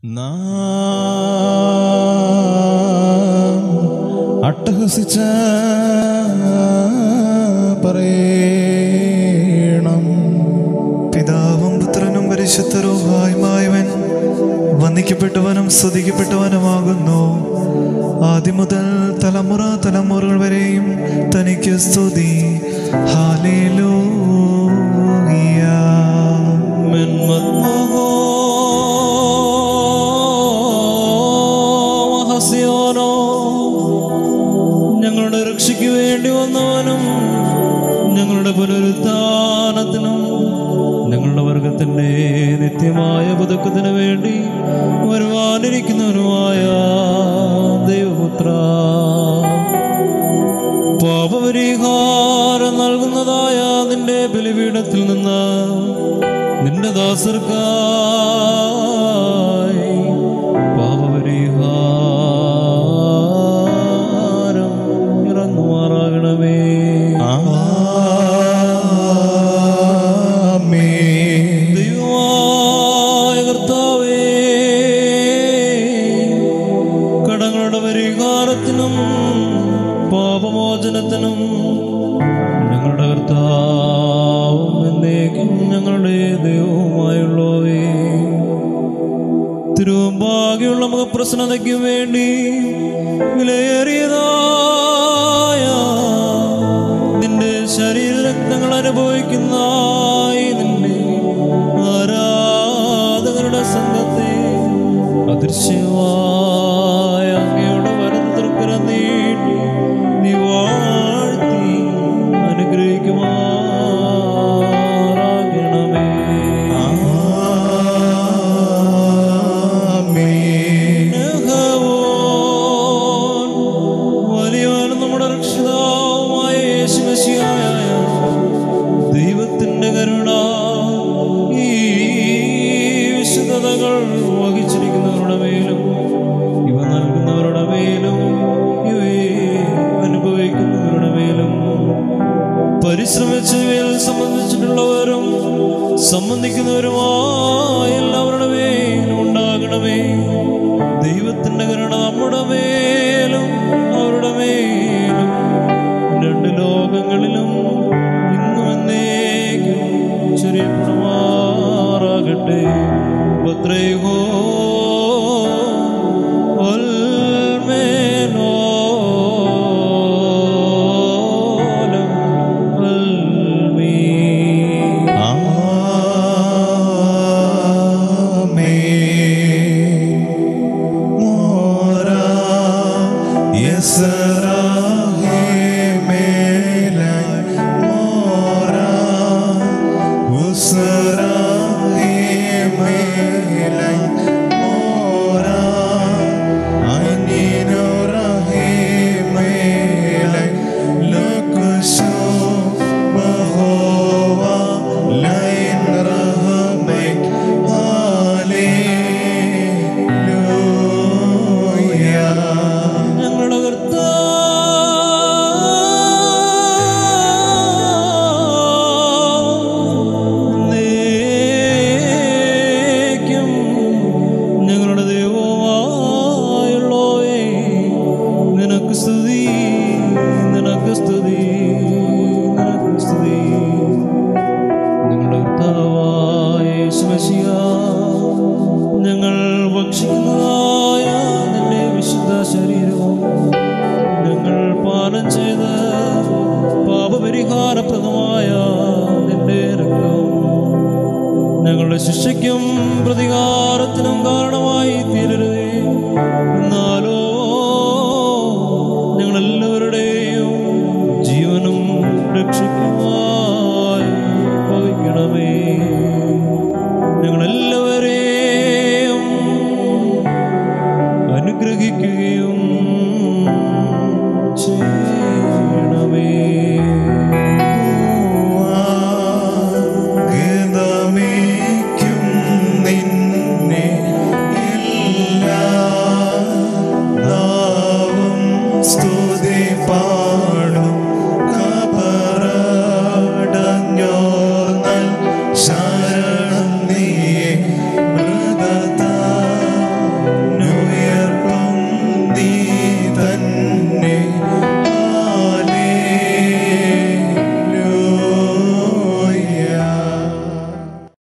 നാം അട്ടഹസിച്ച പറയണം പിതാവും പുത്രനും പരിശുദ്ധരൂഹായ്മായവൻ വന്ദിക്കപ്പെട്ടവനും സ്തുതിക്കപ്പെട്ടവനുമാകുന്നു ആദ്യം മുതൽ തലമുറ തലമുറകൾ വരെയും തനിക്ക് സ്തുതി ഹാലേലൂയ മെന്മദ്മഹോ മഹസ്യോനോ ഞങ്ങളുടെ രക്ഷയ്ക്ക് വേണ്ടി വന്നവനും ഞങ്ങളുടെ പുനരുത്ഥാനത്തിനും ഞങ്ങളുടെ വർഗത്തിന്റെ നിത്യമായ പുതുക്കത്തിന് വേണ്ടി വരുവാനിരിക്കുന്നവനുമായ ദൈവപുത്ര പാപപരിഹാരം നൽകുന്നതായ നിന്റെ ബലിപീഠത്തിൽ നിന്ന് നിന്റെ ദാസർക്കായി പാപപരിഹാരം ഇറങ്ങുമാറാകണമേ ആമേൻ ദൈവമായ കർത്താവേ കടങ്ങളുടെ പരിഹാരത്തിനും പാപമോചനത്തിനും ഞങ്ങളുടെ കർത്താവും എന്നേക്കും ഞങ്ങളുടെ ദൈവവുമായുള്ളവേ തിരുവമ്പാകെയുള്ള മുഖപ്രസന്നതയ്ക്ക് വേണ്ടി വിലയേറിയതായ നിന്റെ ശരീരരക്തങ്ങൾ അനുഭവിക്കുന്ന ഈ നിന്റെ ആരാധകരുടെ സംഘത്തെ അദൃശ്യമായ അങ്ങയുടെ വലത് തൃക്കര നീട്ടി നീ വാഴ്ത്തി അനുഗ്രഹിക്കുമാറാകണമേ ആമേൻ സ്നേഹവാൻ വലിയവനും നമ്മുടെ രക്ഷിതാവുമായ യേശുമശിയായ ദൈവത്തിന്റെ കരുണ ഈ വിശുദ്ധതകൾ വഹിച്ചിരിക്കുന്നവരുടെ മേലും ഇവ നൽകുന്നവരുടെ മേലും ഇവയെ അനുഭവിക്കുന്നവരുടെ മേലും പരിശ്രമിച്ച് ഇവയിൽ സംബന്ധിച്ചിട്ടുള്ളവരും സംബന്ധിക്കുന്നവരുമായ എല്ലാവരുടെ മേലും ഉണ്ടാകണമേ ദൈവത്തിന്റെ കരുണ നമ്മുടെ മേലും അവരുടെ മേലും രണ്ട് ലോകങ്ങളിലും ഇന്നും എന്നേക്കും ചെറിയപ്പെടുമാറാകട്ടെ ഭദ്രൈഹോ ഒൽമേനോലം അൽമീ ആമേൻ മോരാ യസറാഹേ മേലൈ മോരാ ഉസറാഹേ മേലൈ മോരാ അനിനുറഹേ മേലൈ ലക്കുശോ ബഹോവാ ലൈൻ റഹമൈ ഹാലേലൂയ ഞങ്ങളുടെ കർത്താവേക്കും ഞങ്ങളുടെ ദൈവമായുള്ളവേ നിനക്ക് സ്തുതി നിനക്ക് സ്തുതി നിനക്ക് സ്തുതി ഞങ്ങളുടെ കർത്താവായ യേശുമശിഹ ഞങ്ങൾ ഭക്ഷിക്കുന്നതായ നിന്റെ വിശുദ്ധ ശരീരവും ഞങ്ങൾ പാനം ചെയ്ത് പാപപരിഹാരപ്രദമായ നിന്റെ രക്തവും ഞങ്ങളുടെ ശിക്ഷയ്ക്കും പ്രതികാരത്തിനും കാരണമായി തീരരുതേ എന്നാലോ ഞങ്ങളെല്ലാവരുടെയും ജീവനും രക്ഷിക്കുമായി ഭവിക്കണമേ ഞങ്ങളെല്ലാവരെയും അനുഗ്രഹിക്കുക